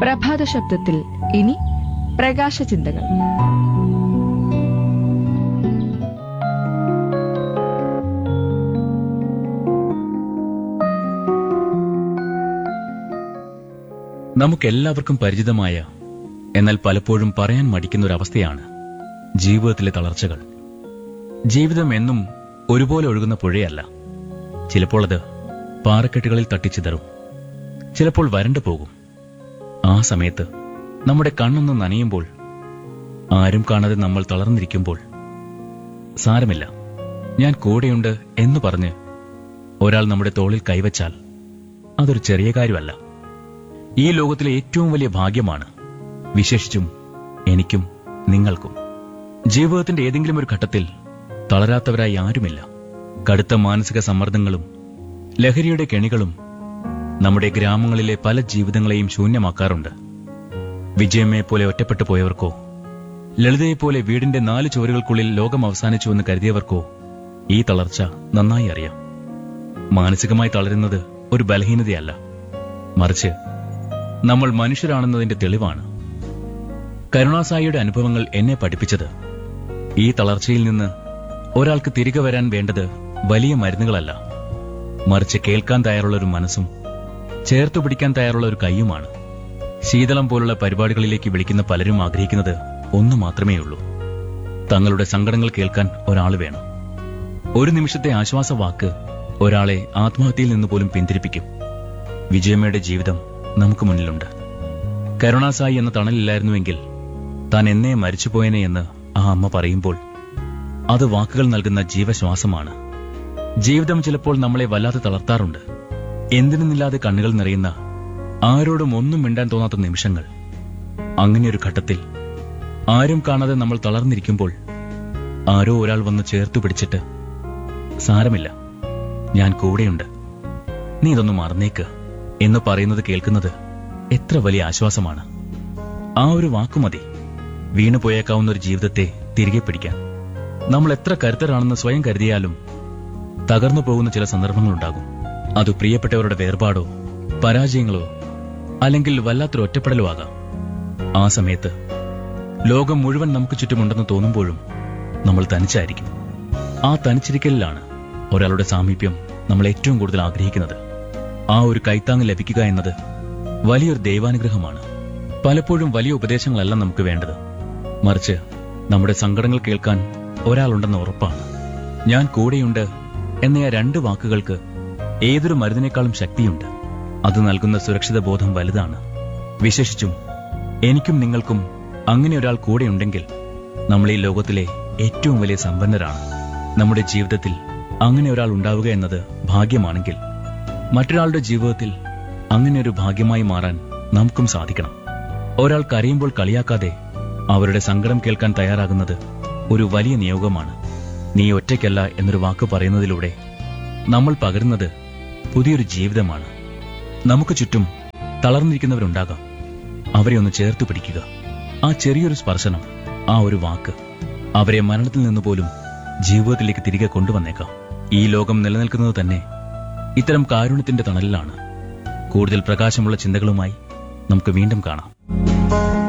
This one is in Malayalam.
പ്രഭാത ശബ്ദത്തിൽ ഇനി പ്രകാശ ചിന്തകൾ നമുക്കെല്ലാവർക്കും പരിചിതമായ എന്നാൽ പലപ്പോഴും പറയാൻ മടിക്കുന്ന ഒരു അവസ്ഥയാണ് ജീവിതത്തിലെ തളർച്ചകൾ ജീവിതം എന്നും ഒരുപോലെ ഒഴുകുന്ന പുഴയല്ല ചിലപ്പോൾ അത് പാറക്കെട്ടുകളിൽ തട്ടിച്ചിതറും ചിലപ്പോൾ വരണ്ടു പോകും ആ സമയത്ത് നമ്മുടെ കണ്ണൊന്ന് നനയുമ്പോൾ ആരും കാണാതെ നമ്മൾ തളർന്നിരിക്കുമ്പോൾ സാരമില്ല ഞാൻ കൂടെയുണ്ട് എന്ന് പറഞ്ഞ് ഒരാൾ നമ്മുടെ തോളിൽ കൈവച്ചാൽ അതൊരു ചെറിയ കാര്യമല്ല ഈ ലോകത്തിലെ ഏറ്റവും വലിയ ഭാഗ്യമാണ് വിശേഷിച്ചും എനിക്കും നിങ്ങൾക്കും ജീവിതത്തിന്റെ ഏതെങ്കിലും ഒരു ഘട്ടത്തിൽ തളരാത്തവരായി ആരുമില്ല കടുത്ത മാനസിക സമ്മർദ്ദങ്ങളും ലഹരിയുടെ കെണികളും നമ്മുടെ ഗ്രാമങ്ങളിലെ പല ജീവിതങ്ങളെയും ശൂന്യമാക്കാറുണ്ട് വിജയമ്മയെ പോലെ ഒറ്റപ്പെട്ടു പോയവർക്കോ ലളിതയെപ്പോലെ വീടിന്റെ നാല് ചുവരുകൾക്കുള്ളിൽ ലോകം അവസാനിച്ചുവെന്ന് കരുതിയവർക്കോ ഈ തളർച്ച നന്നായി അറിയാം മാനസികമായി തളരുന്നത് ഒരു ബലഹീനതയല്ല മറിച്ച് നമ്മൾ മനുഷ്യരാണെന്നതിന്റെ തെളിവാണ് കരുണാസായിയുടെ അനുഭവങ്ങൾ എന്നെ പഠിപ്പിച്ചത് ഈ തളർച്ചയിൽ നിന്ന് ഒരാൾക്ക് തിരികെ വരാൻ വേണ്ടത് വലിയ മരുന്നുകളല്ല മറിച്ച് കേൾക്കാൻ തയ്യാറുള്ള ഒരു മനസ്സും ചേർത്തു പിടിക്കാൻ തയ്യാറുള്ള ഒരു കൈയുമാണ് ശീതളം പോലുള്ള പരിപാടികളിലേക്ക് വിളിക്കുന്ന പലരും ആഗ്രഹിക്കുന്നത് ഒന്നു മാത്രമേ ഉള്ളൂ തങ്ങളുടെ സങ്കടങ്ങൾ കേൾക്കാൻ ഒരാൾ വേണം ഒരു നിമിഷത്തെ ആശ്വാസ വാക്ക് ഒരാളെ ആത്മഹത്യയിൽ നിന്ന് പോലും പിന്തിരിപ്പിക്കും വിജയമ്മയുടെ ജീവിതം നമുക്ക് മുന്നിലുണ്ട് കരുണാസായി എന്ന തണലില്ലായിരുന്നുവെങ്കിൽ താൻ എന്നേ മരിച്ചുപോയനെ എന്ന് ആ അമ്മ പറയുമ്പോൾ അത് വാക്കുകൾ നൽകുന്ന ജീവശ്വാസമാണ് ജീവിതം ചിലപ്പോൾ നമ്മളെ വല്ലാതെ തളർത്താറുണ്ട് എന്തിനെന്നില്ലാതെ കണ്ണുകൾ നിറയുന്ന ആരോടും ഒന്നും മിണ്ടാൻ തോന്നാത്ത നിമിഷങ്ങൾ അങ്ങനെയൊരു ഘട്ടത്തിൽ ആരും കാണാതെ നമ്മൾ തളർന്നിരിക്കുമ്പോൾ ആരോ ഒരാൾ വന്ന് ചേർത്തു പിടിച്ചിട്ട് സാരമില്ല ഞാൻ കൂടെയുണ്ട് നീ ഇതൊന്ന് മറന്നേക്ക് എന്ന് പറയുന്നത് കേൾക്കുന്നത് എത്ര വലിയ ആശ്വാസമാണ് ആ ഒരു വാക്കുമതി വീണു പോയേക്കാവുന്ന ഒരു ജീവിതത്തെ തിരികെ പിടിക്കാൻ നമ്മൾ എത്ര കരുത്തരാണെന്ന് സ്വയം കരുതിയാലും തകർന്നു പോകുന്ന ചില സന്ദർഭങ്ങളുണ്ടാകും അത് പ്രിയപ്പെട്ടവരുടെ വേർപാടോ പരാജയങ്ങളോ അല്ലെങ്കിൽ വല്ലാത്തൊരു ഒറ്റപ്പെടലോ ആകാം ആ സമയത്ത് ലോകം മുഴുവൻ നമുക്ക് ചുറ്റുമുണ്ടെന്ന് തോന്നുമ്പോഴും നമ്മൾ തനിച്ചായിരിക്കും ആ തനിച്ചിരിക്കലിലാണ് ഒരാളുടെ സാമീപ്യം നമ്മൾ ഏറ്റവും കൂടുതൽ ആഗ്രഹിക്കുന്നത് ആ ഒരു കൈത്താങ് ലഭിക്കുക എന്നത് വലിയൊരു ദൈവാനുഗ്രഹമാണ് പലപ്പോഴും വലിയ ഉപദേശങ്ങളല്ല നമുക്ക് വേണ്ടത് മറിച്ച് നമ്മുടെ സങ്കടങ്ങൾ കേൾക്കാൻ ഒരാളുണ്ടെന്ന ഉറപ്പാണ് ഞാൻ കൂടെയുണ്ട് എന്ന ആ രണ്ട് വാക്കുകൾക്ക് ഏതൊരു മരുന്നിനേക്കാളും ശക്തിയുണ്ട് അത് നൽകുന്ന സുരക്ഷിത ബോധം വലുതാണ് വിശേഷിച്ചും എനിക്കും നിങ്ങൾക്കും അങ്ങനെ ഒരാൾ കൂടെയുണ്ടെങ്കിൽ നമ്മൾ ഈ ലോകത്തിലെ ഏറ്റവും വലിയ സമ്പന്നരാണ് നമ്മുടെ ജീവിതത്തിൽ അങ്ങനെ ഒരാൾ ഉണ്ടാവുക എന്നത് ഭാഗ്യമാണെങ്കിൽ മറ്റൊരാളുടെ ജീവിതത്തിൽ അങ്ങനെ ഒരു ഭാഗ്യമായി മാറാൻ നമുക്കും സാധിക്കണം ഒരാൾ കരയുമ്പോൾ കളിയാക്കാതെ അവരുടെ സങ്കടം കേൾക്കാൻ തയ്യാറാകുന്നത് ഒരു വലിയ നിയോഗമാണ് നീ ഒറ്റയ്ക്കല്ല എന്നൊരു വാക്ക് പറയുന്നതിലൂടെ നമ്മൾ പകരുന്നത് പുതിയൊരു ജീവിതമാണ് നമുക്ക് ചുറ്റും തളർന്നിരിക്കുന്നവരുണ്ടാകാം അവരെ ഒന്ന് ചേർത്ത് പിടിക്കുക ആ ചെറിയൊരു സ്പർശനം ആ ഒരു വാക്ക് അവരെ മരണത്തിൽ നിന്ന് പോലും ജീവിതത്തിലേക്ക് തിരികെ കൊണ്ടുവന്നേക്കാം ഈ ലോകം നിലനിൽക്കുന്നത് തന്നെ ഇത്തരം കാരുണ്യത്തിന്റെ തണലിലാണ് കൂടുതൽ പ്രകാശമുള്ള ചിന്തകളുമായി നമുക്ക് വീണ്ടും കാണാം